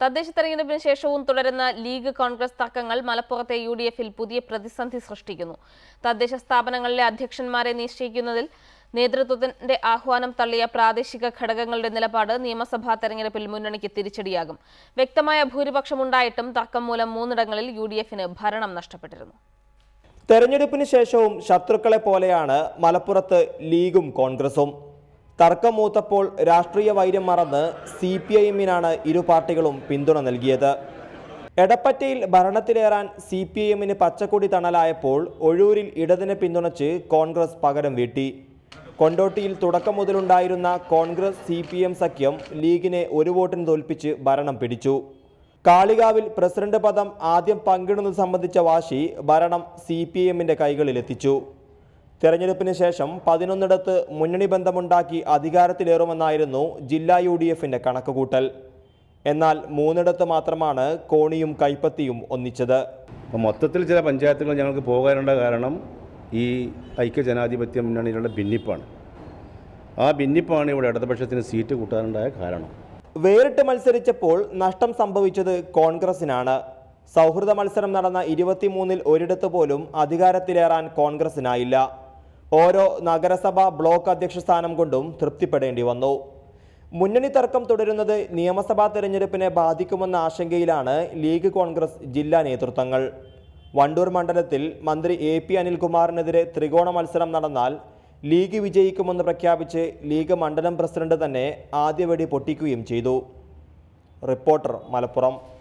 തദ്ദേശ തെരഞ്ഞെടുപ്പിന് ശേഷവും തുടരുന്ന ലീഗ് കോൺഗ്രസ് തർക്കങ്ങൾ മലപ്പുറത്തെ യു ഡി എഫിൽ പുതിയ പ്രതിസന്ധി സൃഷ്ടിക്കുന്നു തദ്ദേശ സ്ഥാപനങ്ങളിലെ അധ്യക്ഷന്മാരെ നിശ്ചയിക്കുന്നതിൽ നേതൃത്വത്തിന്റെ ആഹ്വാനം തള്ളിയ പ്രാദേശിക ഘടകങ്ങളുടെ നിലപാട് നിയമസഭാ തെരഞ്ഞെടുപ്പിൽ മുന്നണിക്ക് തിരിച്ചടിയാകും വ്യക്തമായ ഭൂരിപക്ഷമുണ്ടായിട്ടും തർക്കം മൂലം മൂന്നിടങ്ങളിൽ യു ഡി എഫിന് ഭരണം നഷ്ടപ്പെട്ടിരുന്നു തെരഞ്ഞെടുപ്പിന് ശേഷവും ശത്രുക്കളെ പോലെയാണ് മലപ്പുറത്ത് ലീഗും കോൺഗ്രസും തർക്കം മൂത്തപ്പോൾ രാഷ്ട്രീയ വൈര്യം മറന്ന് സി പി ഐ എമ്മിനാണ് ഇരു പാർട്ടികളും പിന്തുണ നൽകിയത് എടപ്പറ്റയിൽ ഭരണത്തിലേറാൻ സി പി ഐ എമ്മിന് പച്ചക്കൊടി തണലായപ്പോൾ ഒഴൂരിൽ ഇടതിനെ പിന്തുണച്ച് കോൺഗ്രസ് പകരം വീട്ടി കൊണ്ടോട്ടിയിൽ തുടക്കം മുതലുണ്ടായിരുന്ന കോൺഗ്രസ് സി പി എം സഖ്യം ലീഗിനെ ഒരു വോട്ടിന് തോൽപ്പിച്ച് ഭരണം പിടിച്ചു കാളികാവിൽ പ്രസിഡന്റ് പദം ആദ്യം പങ്കിടുന്നത് സംബന്ധിച്ച വാശി ഭരണം സി പി എമ്മിൻ്റെ കൈകളിലെത്തിച്ചു തെരഞ്ഞെടുപ്പിന് ശേഷം പതിനൊന്നിടത്ത് മുന്നണി ബന്ധമുണ്ടാക്കി അധികാരത്തിലേറുമെന്നായിരുന്നു ജില്ലാ യു ഡി എഫിൻ്റെ കണക്കുകൂട്ടൽ എന്നാൽ മൂന്നിടത്ത് മാത്രമാണ് കോണിയും കൈപ്പത്തിയും ഒന്നിച്ചത് അപ്പോൾ മൊത്തത്തിൽ ചില പഞ്ചായത്തുകൾ ഞങ്ങൾക്ക് പോകാനുള്ള കാരണം ഈ ഐക്യജനാധിപത്യ മുന്നണിയിലുള്ള ഭിന്നിപ്പാണ് ആ ഭിന്നിപ്പാണ് ഇവിടെ ഇടതുപക്ഷത്തിന് സീറ്റ് കൂട്ടാനുണ്ടായ കാരണം വേറിട്ട് മത്സരിച്ചപ്പോൾ നഷ്ടം സംഭവിച്ചത് കോൺഗ്രസിനാണ് സൗഹൃദ മത്സരം നടന്ന ഇരുപത്തിമൂന്നിൽ ഒരിടത്ത് പോലും അധികാരത്തിലേറാൻ കോൺഗ്രസിനായില്ല ഓരോ നഗരസഭ ബ്ലോക്ക് അധ്യക്ഷ സ്ഥാനം കൊണ്ടും തൃപ്തിപ്പെടേണ്ടി വന്നു മുന്നണി തർക്കം തുടരുന്നത് നിയമസഭാ തെരഞ്ഞെടുപ്പിനെ ബാധിക്കുമെന്ന ആശങ്കയിലാണ് ലീഗ് കോൺഗ്രസ് ജില്ലാ നേതൃത്വങ്ങൾ വണ്ടൂർ മണ്ഡലത്തിൽ മന്ത്രി എ പി അനിൽകുമാറിനെതിരെ ത്രികോണ മത്സരം നടന്നാൽ ലീഗ് വിജയിക്കുമെന്ന് പ്രഖ്യാപിച്ച് ലീഗ് മണ്ഡലം പ്രസിഡന്റ് തന്നെ ആദ്യ വെടി പൊട്ടിക്കുകയും ചെയ്തു റിപ്പോർട്ടർ മലപ്പുറം